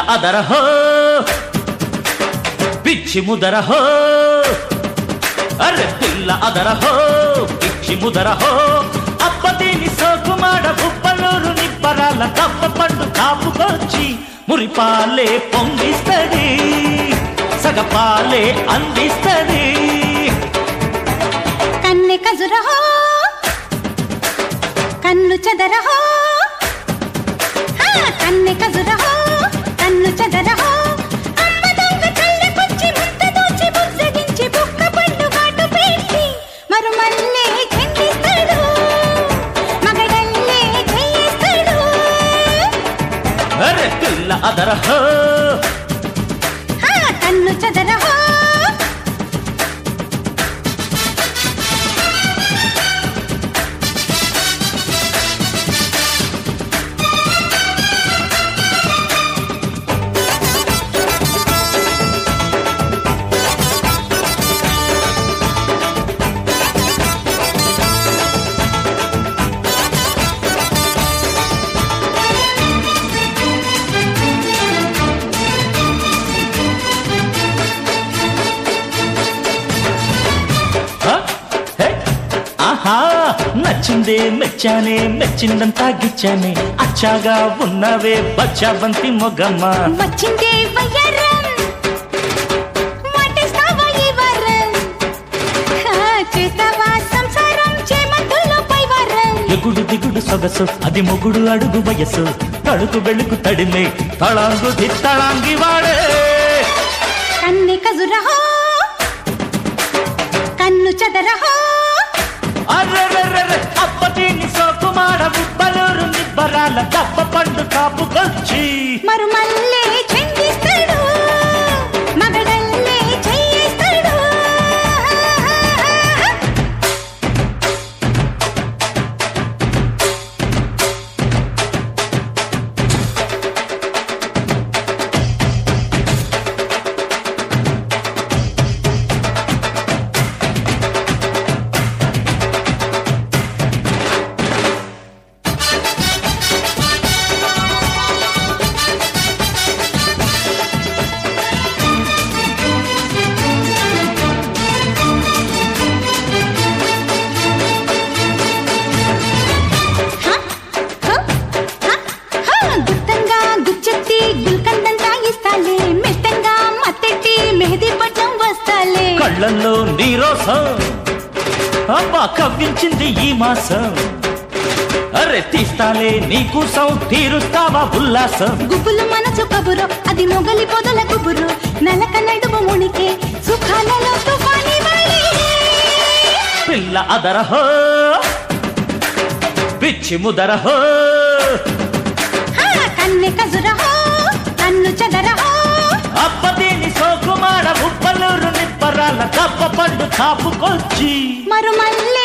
అదరహో పిచ్చి ముదరహో అరే పిల్ల అదరహో పిచ్చి ముదరహో అప్పదీని సోకుమాడ ఉప్పలూరు నిబ్బరాల కప్ప పండు కాపుకొచ్చి మురిపాలే పొంగిస్తది సగపాలే అందిస్తది కన్నె కజురహో కన్ను చెదరహో హా, కన్నె కజురహో కన్ను చెదరహో అమ్మ దొంగ చల్లకొచ్చి ముద్ద దోచి బుజ్జగించి బుక్క పండు కాటు పెట్టి మరు మల్లే చెందిస్తాడు మగడల్లే చేయిస్తాడు అరే పిల్ల అదరహో హా, కన్ను చెదరహో హ? హే? ఆహా నచ్చిందే మెచ్చానే మెచ్చిందంతా గిచ్చానే అచ్చాగా ఉన్నవే బచ్చాబంతి మొగమ్మ వచ్చిందే వయ్యారం వాటేస్తావా ఈ వారం హా, చేస్తావా సంసారం చేమంతుల్లో పైవారం ఎగుడు దిగుడు సొగసు అది మొగుడు అడుగు వయసు తడుకు వెళుకు తడిమే తళాంగు దిత్తళాంగి వాడే కన్నె కజురహో కన్ను చదరహో అర్రెర్రెర్రె అప్పటిని సోకుమాడ ఉబ్బలూరు నిబ్బరాల దప్ప పండు కాపుకొచ్చి మరు మల్లే చెందిస్తాడు మగడల్లే చేయిస్తాడు హ, హ, హ, హ, గుత్తంగా గుచ్చెత్తి గుల్కందంతా ఇస్తాలే మెత్తంగా మత్తెట్టి మెహదీ పట్నం వస్తాలే కళ్ళల్లో నీరోసం అబ్బా కవ్వించింది ఈ మాసం అరే తీస్తాలే నీకోసం తీరుస్తావా ఉల్లాసం గుబులు మనసు కబురు అది మొగలి పొదల గుబురు నలక నడుము మునికే సుఖాలలో తుఫాని వాలి పిల్ల అదరహో పిచ్చి ముదరహో హా, కన్నె కజురహో కన్ను చెదరహో అప్పదీని సోకుమాడ ఉప్పలూరు నిప్పరాల దప్ప పండు కాపుకొచ్చి మరు మల్లే